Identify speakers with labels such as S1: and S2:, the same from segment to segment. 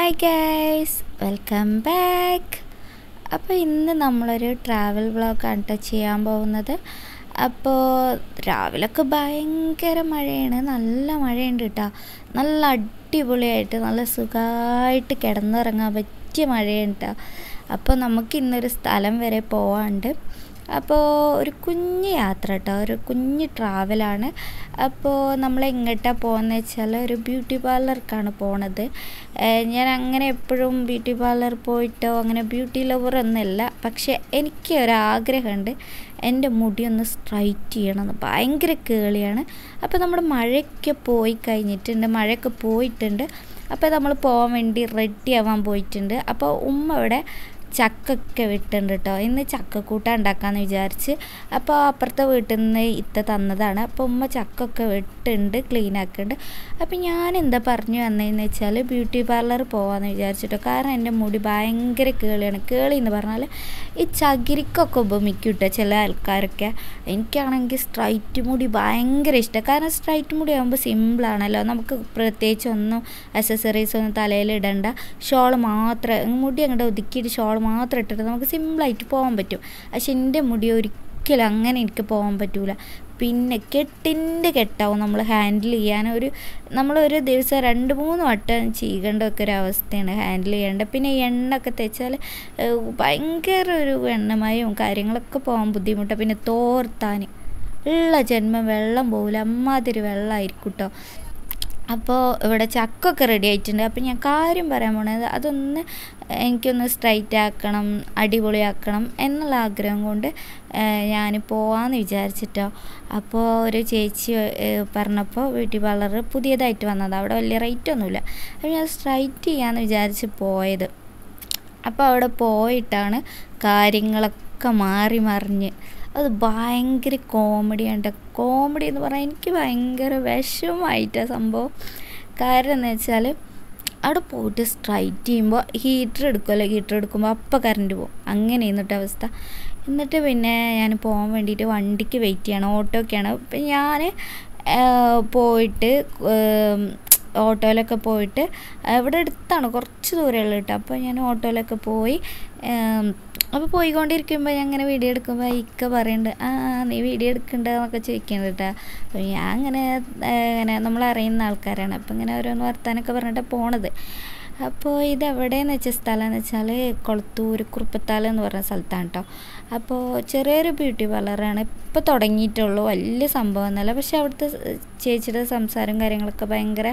S1: hi guys welcome back അപ്പോൾ ഇന്ന് നമ്മളൊരു ട്രാവൽ വ്ളോഗാണ് കേട്ടോ ചെയ്യാൻ പോകുന്നത് അപ്പോൾ രാവിലൊക്കെ ഭയങ്കര മഴയാണ് നല്ല മഴയുണ്ട് കേട്ടോ നല്ല അടിപൊളിയായിട്ട് നല്ല സുഖമായിട്ട് കിടന്നുറങ്ങാൻ പറ്റിയ മഴയാണ് കേട്ടോ അപ്പോൾ നമുക്ക് ഇന്നൊരു സ്ഥലം വരെ പോവാണ്ട് അപ്പോൾ ഒരു കുഞ്ഞ് യാത്ര കേട്ടോ ഒരു കുഞ്ഞ് ട്രാവലാണ് അപ്പോൾ നമ്മൾ എങ്ങോട്ടാണ് പോകുന്നത് വെച്ചാൽ ഒരു ബ്യൂട്ടി പാർലർക്കാണ് പോണത് ഏഹ് ഞാൻ അങ്ങനെ എപ്പോഴും ബ്യൂട്ടി പാർലർ പോയിട്ടോ അങ്ങനെ ബ്യൂട്ടി ലവർ ഒന്നുമല്ല പക്ഷേ എനിക്ക് ഒരാഗ്രഹമുണ്ട് എൻ്റെ മുടി ഒന്ന് സ്ട്രൈറ്റ് ചെയ്യണമെന്ന് ഭയങ്കര കേളിയാണ് അപ്പോൾ നമ്മുടെ മഴയൊക്കെ പോയി കഴിഞ്ഞിട്ടുണ്ട് മഴയൊക്കെ പോയിട്ടുണ്ട് അപ്പോൾ നമ്മൾ പോകാൻ വേണ്ടി റെഡി ആവാൻ പോയിട്ടുണ്ട് അപ്പോൾ ഉമ്മ ഇവിടെ ചക്കൊക്കെ വിട്ടുണ്ട് കേട്ടോ ഇന്ന് ചക്കക്കൂട്ട ഉണ്ടാക്കാമെന്ന് വിചാരിച്ച് അപ്പോൾ അപ്പുറത്തെ വീട്ടിൽ നിന്ന് ഇത്ത തന്നതാണ് അപ്പോൾ ഉമ്മ ചക്കൊക്കെ വിട്ടുണ്ട് ക്ലീൻ ആക്കുന്നുണ്ട് അപ്പോൾ ഞാൻ എന്താ പറഞ്ഞു വന്നതെന്ന് വെച്ചാൽ ബ്യൂട്ടി പാർലർ പോകാമെന്ന് വിചാരിച്ചിട്ടോ കാരണം എൻ്റെ മുടി ഭയങ്കര കേളിയാണ് കേളി എന്ന് പറഞ്ഞാൽ ഈ ചകിരിക്കൊക്കെ ഉപമിക്കും കേട്ടോ ചില ആൾക്കാരൊക്കെ എനിക്കാണെങ്കിൽ സ്ട്രൈറ്റ് മുടി ഭയങ്കര ഇഷ്ടം കാരണം സ്ട്രൈറ്റ് മുടി ആകുമ്പോൾ സിമ്പിളാണല്ലോ നമുക്ക് പ്രത്യേകിച്ച് ഒന്നും അക്സസറീസ് ഒന്നും തലയിൽ ഇടണ്ട ഷോൾ മാത്രം മുടി അങ്ങോട്ട് ഒതുക്കിയിട്ട് ഷോൾ മാത്രം ഇട്ടിട്ട് നമുക്ക് സിമ്പിളായിട്ട് പോകാൻ പറ്റും പക്ഷെ എൻ്റെ മുടി ഒരിക്കലും അങ്ങനെ എനിക്ക് പോകാൻ പറ്റൂല പിന്നെ കെട്ടിൻ്റെ കെട്ടാവും നമ്മൾ ഹാൻഡിൽ ചെയ്യാൻ ഒരു നമ്മളൊരു ദിവസം രണ്ട് മൂന്ന് വട്ടം ചെയ്യേണ്ടതൊക്കെ ഒരു അവസ്ഥയാണ് ഹാൻഡിൽ ചെയ്യേണ്ടത് പിന്നെ എണ്ണയൊക്കെ തേച്ചാൽ ഭയങ്കര ഒരു എണ്ണമയവും കാര്യങ്ങളൊക്കെ പോകാൻ ബുദ്ധിമുട്ടാണ് പിന്നെ തോർത്താൻ ഉള്ള ജന്മം വെള്ളം പോകില്ല അമ്മാതിരി വെള്ളമായിരിക്കും കേട്ടോ അപ്പോൾ ഇവിടെ ചക്കൊക്കെ റെഡി ആയിട്ടുണ്ട് അപ്പോൾ ഞാൻ കാര്യം പറയാൻ പോണത് അതൊന്ന് എനിക്കൊന്ന് സ്ട്രൈറ്റ് ആക്കണം അടിപൊളിയാക്കണം എന്നുള്ള ആഗ്രഹം കൊണ്ട് ഞാൻ പോവാമെന്ന് വിചാരിച്ചിട്ടോ അപ്പോൾ ഒരു ചേച്ചി പറഞ്ഞപ്പോൾ ബ്യൂട്ടി പാർലർ പുതിയതായിട്ട് വന്നത് അവിടെ വലിയ റേറ്റ് ഒന്നുമില്ല അപ്പോൾ ഞാൻ സ്ട്രൈറ്റ് ചെയ്യാമെന്ന് വിചാരിച്ച് പോയത് അപ്പോൾ അവിടെ പോയിട്ടാണ് കാര്യങ്ങളൊക്കെ മാറി മറിഞ്ഞ് അത് ഭയങ്കര കോമഡിയാണ് കോമഡി എന്ന് പറഞ്ഞാൽ എനിക്ക് ഭയങ്കര വിഷമമായിട്ടാണ് സംഭവം കാരണം എന്ന് വെച്ചാൽ അവിടെ പോയിട്ട് സ്ട്രൈറ്റ് ചെയ്യുമ്പോൾ ഹീറ്റർ എടുക്കുമല്ലോ ഹീറ്റർ എടുക്കുമ്പോൾ അപ്പം കറണ്ട് പോകും അങ്ങനെ എന്നിട്ട് അവസ്ഥ എന്നിട്ട് പിന്നെ ഞാൻ പോകാൻ വേണ്ടിയിട്ട് വണ്ടിക്ക് വെയിറ്റ് ചെയ്യണം ഓട്ടോയൊക്കെയാണ് അപ്പം ഞാൻ പോയിട്ട് ഓട്ടോയിലൊക്കെ പോയിട്ട് ഇവിടെ അടുത്താണ് കുറച്ച് ദൂരമുള്ളൂ കേട്ടോ അപ്പോൾ ഞാൻ ഓട്ടോയിലൊക്കെ പോയി അപ്പോൾ പോയിക്കൊണ്ടിരിക്കുമ്പോൾ ഞാൻ ഇങ്ങനെ വീഡിയോ എടുക്കുമ്പോൾ ഇക്ക പറയുന്നുണ്ട് ആ നീ വീഡിയോ എടുക്കണ്ടെന്നൊക്കെ ചോദിക്കുന്നുണ്ട് കേട്ടോ അപ്പോൾ ഞാൻ അങ്ങനെ ഇങ്ങനെ നമ്മൾ അറിയുന്ന ആൾക്കാരാണ് അപ്പോൾ ഇങ്ങനെ ഓരോന്ന് വർത്താനൊക്കെ പറഞ്ഞിട്ട് പോണത് അപ്പോൾ ഇത് എവിടെയെന്ന് വെച്ച സ്ഥലം എന്ന് വെച്ചാൽ കൊളത്തൂർ കുറുപ്പത്താൽ എന്ന് പറഞ്ഞ സ്ഥലത്താണ് കേട്ടോ അപ്പോൾ ചെറിയൊരു ബ്യൂട്ടി പാർലറാണ് ഇപ്പോൾ തുടങ്ങിയിട്ടുള്ളൂ വലിയ സംഭവം എന്നല്ല പക്ഷെ അവിടുത്തെ ചേച്ചിയുടെ സംസാരം കാര്യങ്ങളൊക്കെ ഭയങ്കര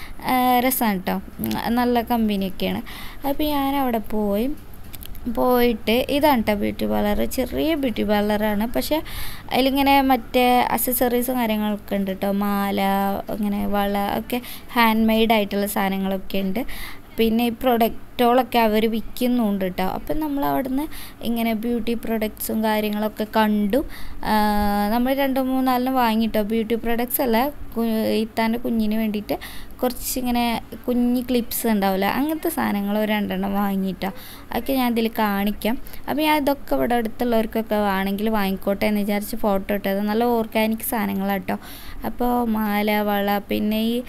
S1: രസമാണ് കേട്ടോ നല്ല കമ്പനിയൊക്കെയാണ് അപ്പോൾ ഞാൻ അവിടെ പോയി പോയിട്ട് ഇതാണ് കേട്ടോ ബ്യൂട്ടി പാർലർ ചെറിയ ബ്യൂട്ടി പാർലറാണ് പക്ഷേ അതിലിങ്ങനെ മറ്റേ അക്സസറീസും കാര്യങ്ങളൊക്കെ ഉണ്ട് കേട്ടോ മാല ഇങ്ങനെ വള ഒക്കെ ഹാൻഡ് മെയ്ഡ് ആയിട്ടുള്ള സാധനങ്ങളൊക്കെ ഉണ്ട് പിന്നെ ഈ പ്രൊഡക്റ്റുകളൊക്കെ അവർ വിൽക്കുന്നുണ്ട് കേട്ടോ അപ്പം നമ്മൾ അവിടുന്ന് ഇങ്ങനെ ബ്യൂട്ടി പ്രൊഡക്ട്സും കാര്യങ്ങളൊക്കെ കണ്ടു നമ്മൾ രണ്ട് മൂന്നാലിനും വാങ്ങിട്ടോ ബ്യൂട്ടി പ്രൊഡക്ട്സ് അല്ല ഇത്താൻ്റെ കുഞ്ഞിന് വേണ്ടിയിട്ട് കുറച്ചിങ്ങനെ കുഞ്ഞ് ക്ലിപ്സ് ഉണ്ടാവില്ല അങ്ങനത്തെ സാധനങ്ങൾ ഒരു രണ്ടെണ്ണം വാങ്ങിയിട്ടോ അതൊക്കെ ഞാൻ ഇതിൽ കാണിക്കാം അപ്പോൾ ഞാൻ ഇതൊക്കെ ഇവിടെ അടുത്തുള്ളവർക്കൊക്കെ വേണമെങ്കിൽ വാങ്ങിക്കോട്ടെ എന്ന് വിചാരിച്ച് ഫോട്ടോ ഇട്ടത് നല്ല ഓർഗാനിക് സാധനങ്ങളാണ് കേട്ടോ അപ്പോൾ മാല വള പിന്നെ ഈ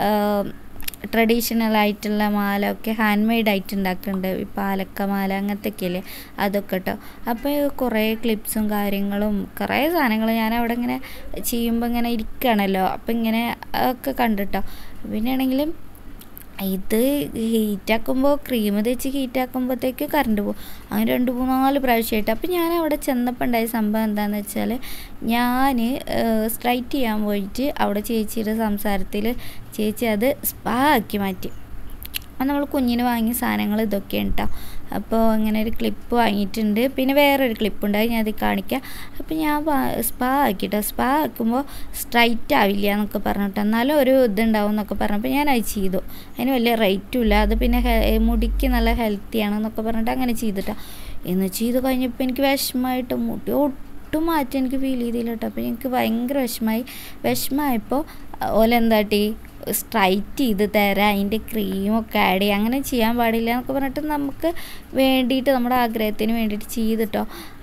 S1: ട്രഡീഷണൽ ആയിട്ടുള്ള മാല ഒക്കെ ഹാൻഡ് മെയ്ഡ് ആയിട്ട് ഉണ്ടാക്കുന്നുണ്ട് ഈ പാലക്ക മാല അങ്ങനത്തെയൊക്കെ അല്ലേ അതൊക്കെ കേട്ടോ അപ്പോൾ കുറേ ക്ലിപ്സും കാര്യങ്ങളും കുറേ സാധനങ്ങൾ ഞാൻ അവിടെ ഇങ്ങനെ ചെയ്യുമ്പോൾ ഇങ്ങനെ ഇരിക്കുകയാണല്ലോ അപ്പോൾ ഇങ്ങനെ ഒക്കെ കണ്ടിട്ടോ പിന്നെ ആണെങ്കിലും ഇത് ഹീറ്റാക്കുമ്പോൾ ക്രീം തേച്ച് ഹീറ്റാക്കുമ്പോഴത്തേക്ക് കറണ്ട് പോകും അങ്ങനെ രണ്ട് മൂന്നാല് പ്രാവശ്യമായിട്ട് അപ്പോൾ ഞാൻ അവിടെ ചെന്നപ്പോൾ ഉണ്ടായ സംഭവം എന്താണെന്ന് വെച്ചാൽ ഞാൻ സ്ട്രൈറ്റ് ചെയ്യാൻ പോയിട്ട് അവിടെ ചേച്ചിയുടെ സംസാരത്തിൽ ചേച്ചി അത് സ്പാ ആക്കി മാറ്റി അപ്പോൾ നമ്മൾ കുഞ്ഞിന് വാങ്ങിയ സാധനങ്ങൾ ഇതൊക്കെയാണ് കേട്ടോ അപ്പോൾ ഇങ്ങനെ ഒരു ക്ലിപ്പ് വാങ്ങിയിട്ടുണ്ട് പിന്നെ വേറൊരു ക്ലിപ്പ് ഉണ്ടായി ഞാൻ അത് കാണിക്കാം അപ്പോൾ ഞാൻ സ്പാ ആക്കിട്ടോ സ്പാ ആക്കുമ്പോൾ സ്ട്രൈറ്റ് ആവില്ല എന്നൊക്കെ പറഞ്ഞിട്ട് എന്നാലും ഒരു ഇതുണ്ടാവും എന്നൊക്കെ പറഞ്ഞപ്പോൾ ഞാൻ അത് ചെയ്തു അതിന് വലിയ റേറ്റും ഇല്ല അത് പിന്നെ മുടിക്ക് നല്ല ഹെൽത്തി ആണെന്നൊക്കെ പറഞ്ഞിട്ട് അങ്ങനെ ചെയ്തിട്ടാ എന്ന് ചെയ്ത് കഴിഞ്ഞപ്പോൾ എനിക്ക് വിഷമമായിട്ട് മുടി ഒട്ടും മാറ്റം എനിക്ക് ഫീൽ ചെയ്തില്ല കേട്ടോ അപ്പോൾ എനിക്ക് ഭയങ്കര വിഷമമായി വിഷമമായപ്പോൾ ഓലെന്താട്ടി സ്ട്രൈറ്റ് ചെയ്ത് തരാം അതിൻ്റെ ക്രീമൊക്കെ ആഡ് ചെയ്യുക അങ്ങനെ ചെയ്യാൻ പാടില്ല എന്നൊക്കെ പറഞ്ഞിട്ട് നമുക്ക് വേണ്ടിയിട്ട് നമ്മുടെ ആഗ്രഹത്തിന് വേണ്ടിയിട്ട് ചെയ്തിട്ടോ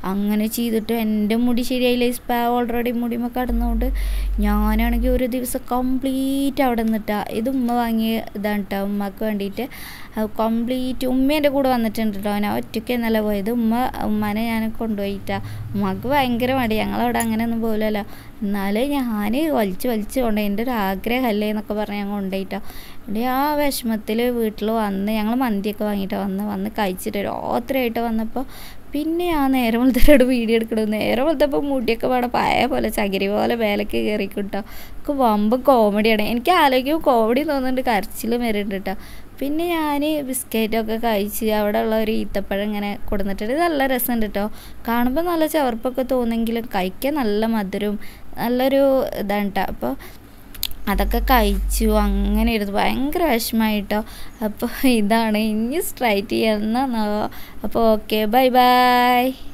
S1: അങ്ങനെ ചെയ്തിട്ട് എൻ്റെ മുടി ശരിയായില്ല സ്പാ ഓൾറെഡി മുടിമ കടന്നുകൊണ്ട് ഞാനാണെങ്കിൽ ഒരു ദിവസം കംപ്ലീറ്റ് അവിടെ നിന്നിട്ടാ ഇത് ഉമ്മ വാങ്ങിയ ഇതാണ് കേട്ടോ ഉമ്മക്ക് വേണ്ടിയിട്ട് കംപ്ലീറ്റ് ഉമ്മ എൻ്റെ കൂടെ വന്നിട്ടുണ്ട് കേട്ടോ ഞാൻ ഒറ്റയ്ക്ക് എന്നല്ല പോയത് ഉമ്മ ഉമ്മാനെ ഞാൻ കൊണ്ടുപോയിട്ടാ ഉമ്മക്ക് ഭയങ്കര മടി ഞങ്ങളവിടെ അങ്ങനെയൊന്നും പോലല്ലോ എന്നാലും ഞാൻ വലിച്ച് വലിച്ച് കൊണ്ട് എൻ്റെ ഒരു ആഗ്രഹമല്ലേ എന്നൊക്കെ പറഞ്ഞ് ഞാൻ കൊണ്ടുപോയിട്ടോ ഇവിടെ ആ വിഷമത്തിൽ വീട്ടിൽ വന്ന് ഞങ്ങൾ മന്തിയൊക്കെ വാങ്ങിയിട്ട് വന്ന് വന്ന് കഴിച്ചിട്ട് രാത്രിയായിട്ട് വന്നപ്പോൾ പിന്നെ ആ നേരം വെളുത്തരോട് വീഡിയോ എടുക്കണം നേരം വെളുത്തപ്പോൾ മുടിയൊക്കെ പാടെ പഴയ പോലെ ചകിരി പോലെ മേലേക്ക് കയറിക്കിട്ടോ ഒക്കെ വമ്പ് കോമഡിയാണ് എനിക്ക് ആലോചിക്കുമ്പോൾ കോമഡി തോന്നുന്നുണ്ട് കരച്ചിലും വരുന്നുണ്ട് കേട്ടോ പിന്നെ ഞാൻ ബിസ്ക്കറ്റൊക്കെ കഴിച്ച് അവിടെ ഉള്ള ഒരു ഈത്തപ്പഴം ഇങ്ങനെ കൊടുത്തിട്ടുണ്ട് ഇത് നല്ല രസമുണ്ട് കേട്ടോ കാണുമ്പോൾ നല്ല ചവർപ്പൊക്കെ തോന്നെങ്കിലും കഴിക്കാൻ നല്ല മധുരവും നല്ലൊരു ഇതാണ് കേട്ടോ അപ്പോൾ അതൊക്കെ കഴിച്ചു അങ്ങനെ ഇരുന്നു ഭയങ്കര വിഷമമായിട്ടോ അപ്പോൾ ഇതാണ് ഇനി സ്ട്രൈറ്റ് ചെയ്യുന്ന അപ്പോൾ ഓക്കെ ബൈ ബൈ